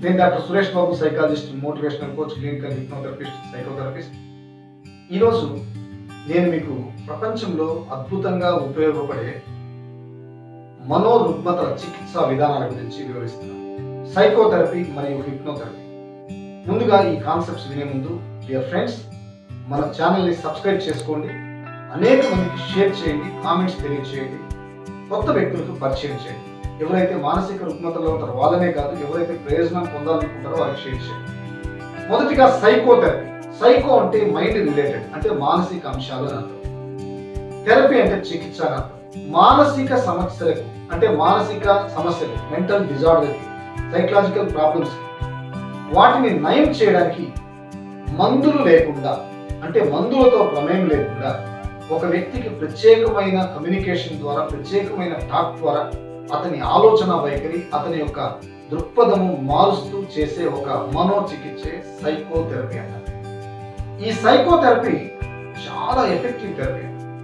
నేను doctor Suresh Babu psychologist motivational coach clinical hypnotherapist psychotherapist ఈరోజు నేను మీకు ప్రపంచంలో అద్భుతంగా ఉపయోగపడే మనోరుగ్మతల చికిత్సా విధానాల గురించి వివరిస్తున్నాను సైకోథెరపీ మరియు హిప్నోథెరపీ ముందుగా ఈ కాన్సెప్ట్స్ వినే ముందు డియర్ ఫ్రెండ్స్ మన ఛానల్ని సబ్స్క్రైబ్ చేసుకోండి అనేక మందికి షేర్ చేయండి కామెంట్స్ తెలియజేయండి కొత్త వ్యక్తులకు పరిచయం చేయండి ఎవరైతే మానసిక రుగ్మతలో ఉంటారో వాళ్ళనే కాదు ఎవరైతే ప్రయోజనం పొందాలనుకుంటారో వారికి షేర్ చేయండి మొదటిగా సైకోథెరపీ సైకో అంటే మైండ్ రిలేటెడ్ అంటే మానసిక అంశాలు అని అర్థం థెరపీ అంటే చికిత్స అని అర్థం మానసిక సమస్యలకు అంటే మానసిక సమస్యలు మెంటల్ డిజార్డర్కి సైకలాజికల్ ప్రాబ్లమ్స్ వాటిని నయం చేయడానికి మందులు లేకుండా అంటే మందులతో ప్రమేయం లేకుండా ఒక వ్యక్తికి ప్రత్యేకమైన కమ్యూనికేషన్ ద్వారా ప్రత్యేకమైన టాక్ ద్వారా అతని ఆలోచన వైఖరి అతని యొక్క దృక్పథము మారుస్తూ చేసే ఒక మనోచికిత్సే సైకోథెరపీ అంటారు ఈ సైకోథెరపీ చాలా ఎఫెక్టివ్ థెరపీ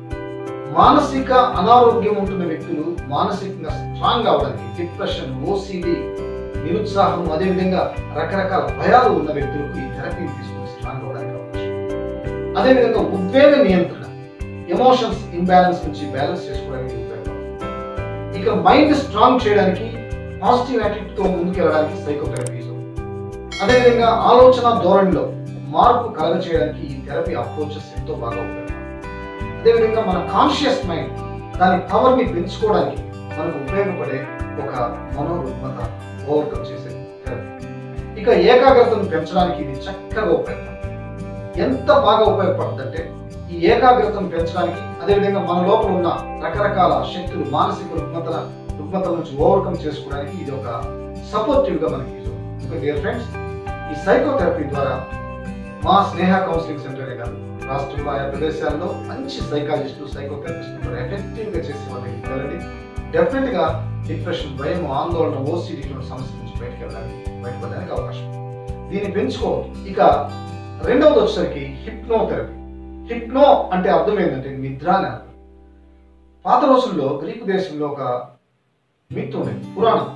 మానసిక అనారోగ్యం ఉంటున్న వ్యక్తులు మానసికంగా స్ట్రాంగ్ అవడానికి డిప్రెషన్ ఓసిడి నిరుత్సాహం అదేవిధంగా రకరకాల భయాలు ఉన్న వ్యక్తులకు ఈ థెరపీని తీసుకుని స్ట్రాంగ్ అవడానికి అవకాశం అదేవిధంగా ఉద్వేగ నియంత్రణ ఎమోషన్స్ ఇంబ్యాలెన్స్ నుంచి బ్యాలెన్స్ చేసుకోవడానికి ఉపయోగపడుతుంది ఇక మైండ్ స్ట్రాంగ్ చేయడానికి పాజిటివ్ యాటిట్యూడ్తో ముందుకెళ్ళడానికి సైకోథెరపీ అదేవిధంగా ఆలోచన ధోరణిలో మార్పు కలగ చేయడానికి ఈ థెరపీ అప్రోచెస్ ఎంతో బాగా ఉపయోగపడుతుంది అదేవిధంగా మన కాన్షియస్ మైండ్ దాని పవర్ని పెంచుకోవడానికి మనకు ఉపయోగపడే ఒక మనోరుగ్మత ఓవర్కమ్ చేసే థెరపీ ఇక ఏకాగ్రతను పెంచడానికి ఇది చక్కగా ఉపయోగపడుతుంది ఎంత బాగా ఉపయోగపడుతుంది అంటే ఈ ఏకాగ్రతను పెంచడానికి అదేవిధంగా మన లోపల ఉన్న రకరకాల శక్తులు మానసిక రుగ్మతల రుగ్మతల నుంచి ఓవర్కమ్ చేసుకోవడానికి ఇది ఒక సపోర్టివ్ గా మనకి యూజ్ అవుతుంది డియర్ ఫ్రెండ్స్ ఈ సైకోథెరపీ ద్వారా మా స్నేహ కౌన్సిలింగ్ సెంటరే కాదు రాష్ట్రంలో ఆయా ప్రదేశాల్లో మంచి సైకాలజిస్టులు సైకోథెరపిస్టులు ఎఫెక్టివ్ గా చేసే వాళ్ళకి వెళ్ళండి డెఫినెట్ గా డిప్రెషన్ భయం ఆందోళన ఓసిడి ఇటువంటి సమస్య నుంచి బయటకు వెళ్ళడానికి బయటపడడానికి అవకాశం దీన్ని పెంచుకోవద్దు ఇక రెండవది వచ్చేసరికి హిప్నోథెరపీ హిప్నో అంటే అర్థం ఏంటంటే నిద్ర అని అర్థం పాత రోజుల్లో గ్రీకు దేశంలో ఒక మిత్ ఉండేది పురాణం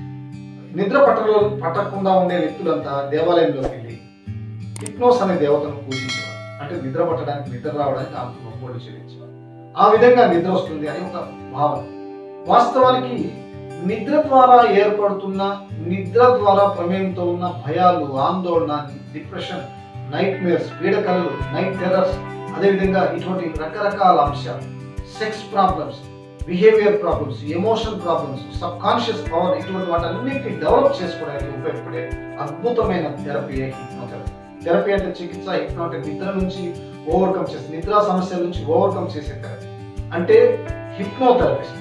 నిద్ర పట్టలో పట్టకుండా ఉండే వ్యక్తులంతా దేవాలయంలోకి వెళ్ళి హిప్నోస్ అనే దేవతను పూజించేవారు అంటే నిద్ర పట్టడానికి నిద్ర రావడానికి ఆమెకు మొక్కుబడి చెల్లించేవారు ఆ విధంగా నిద్ర వస్తుంది అని ఒక భావన వాస్తవానికి నిద్ర ద్వారా ఏర్పడుతున్న నిద్ర ద్వారా ప్రమేయంతో ఉన్న భయాలు ఆందోళన డిప్రెషన్ నైట్ మేర్స్ పీడకలలు నైట్ టెర్రర్స్ అదేవిధంగా ఇటువంటి రకరకాల అంశాలు sex problems behaviour problems emotion problems subconscious power ఇటువంటి వాటన్నిటిని డెవలప్ చేసుకోవడానికి ఉపయోగపడే అద్భుతమైన థెరపీ హిప్నోథెరపీ థెరపీ అంటే చికిత్స హిప్నో అంటే నిద్ర నుంచి ఓవర్కమ్ చేసే నిద్రా సమస్యల నుంచి ఓవర్కమ్ చేసే థెరపీ అంటే హిప్నోథెరపిస్ట్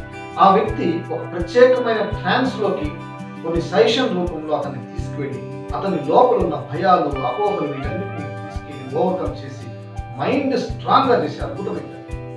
ఆ వ్యక్తి ఒక ప్రత్యేకమైన ట్రాన్స్ లోకి కొన్ని సైషన్ రూపంలో అతన్ని తీసుకువెళ్ళి అతని లోపల ఉన్న భయాలు అపోహలు వీటన్నిటిని తీసుకెళ్ళి ఓవర్కమ్ చేసి మైండ్ స్ట్రాంగ్ గా చేసే అద్భుతమైన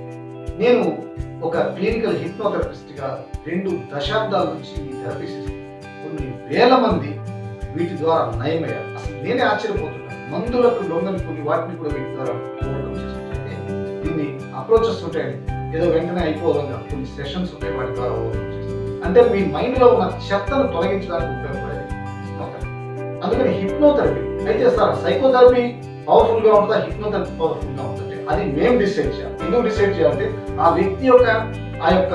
నేను ఒక క్లినికల్ హిప్నోథెరపిస్ట్ గా రెండు దశాబ్దాల నుంచి ఈ థెరపీస్ కొన్ని వేల మంది వీటి ద్వారా నయమయ్యారు అసలు నేనే ఆశ్చర్యపోతున్నాను మందులకు లొంగని కొన్ని వాటిని కూడా వీటి ద్వారా ఓవర్కమ్ చేసుకుంటే దీన్ని అప్రోచెస్ ఉంటాయండి ఏదో వెంటనే అయిపోవడం కాదు కొన్ని సెషన్స్ ఉంటాయి వాటి ద్వారా ఓవర్కమ్ చేస్తాం అంటే మీ మైండ్ లో ఉన్న చెత్తను తొలగించడానికి ఉపయోగపడేది హిప్నోథెరపీ అందుకని హిప్నోథెరపీ అయితే సార్ సైకోథెరపీ పవర్ఫుల్ గా ఉంటుందా హిప్నోథెరపీ పవర్ఫుల్ గా ఉంటుందంటే అది మేము డిసైడ్ చేయాలి ఎందుకు డిసైడ్ చేయాలంటే ఆ వ్యక్తి యొక్క ఆ యొక్క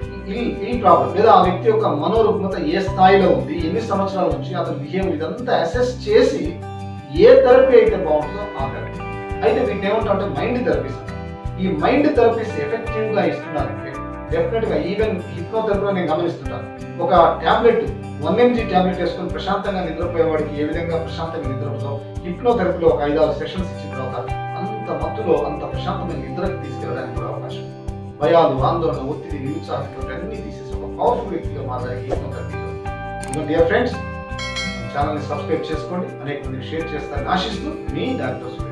ఈ ఈ ప్రాబ్లం లేదా ఆ వ్యక్తి యొక్క మనోరుగ్మత ఏ స్థాయిలో ఉంది ఎన్ని సంవత్సరాల నుంచి అతని బిహేవియర్ ఇదంతా అసెస్ చేసి ఏ థెరపీ అయితే బాగుంటుందో ఆ థెరపీ అయితే వీటిని ఏమంటారంటే మైండ్ థెరపీస్ ఈ మైండ్ థెరపీస్ ఎఫెక్టివ్ గా ఇస్తున్నారంటే డెఫినెట్ గా ఈవెన్ హిప్నోథెరపీలో నేను గమనిస్తుంటాను ఒక టాబ్లెట్ వన్ ఎంజీ టాబ్లెట్ వేసుకొని ప్రశాంతంగా నిద్రపోయేవాడికి ఏ విధంగా ప్రశాంతంగా నిద్రపోతాం హిప్నోథెరపీలో ఒక ఐదారు సెషన్స్ ఇచ్చిన తర్వాత అంత మత్తులో అంత ప్రశాంతమైన నిద్రకు తీసుకెళ్ళడానికి కూడా అవకాశం భయాలు ఆందోళన ఒత్తిడి నిరుత్సాహం అన్ని తీసేసి ఒక పవర్ఫుల్ వ్యక్తిగా మారడానికి హిప్నోథెరపీ డియర్ ఫ్రెండ్స్ ఛానల్ని సబ్స్క్రైబ్ చేసుకోండి అనేక మందికి షేర్ చేస్తారని ఆశిస్తూ మీ డాక్టర్ సురేష్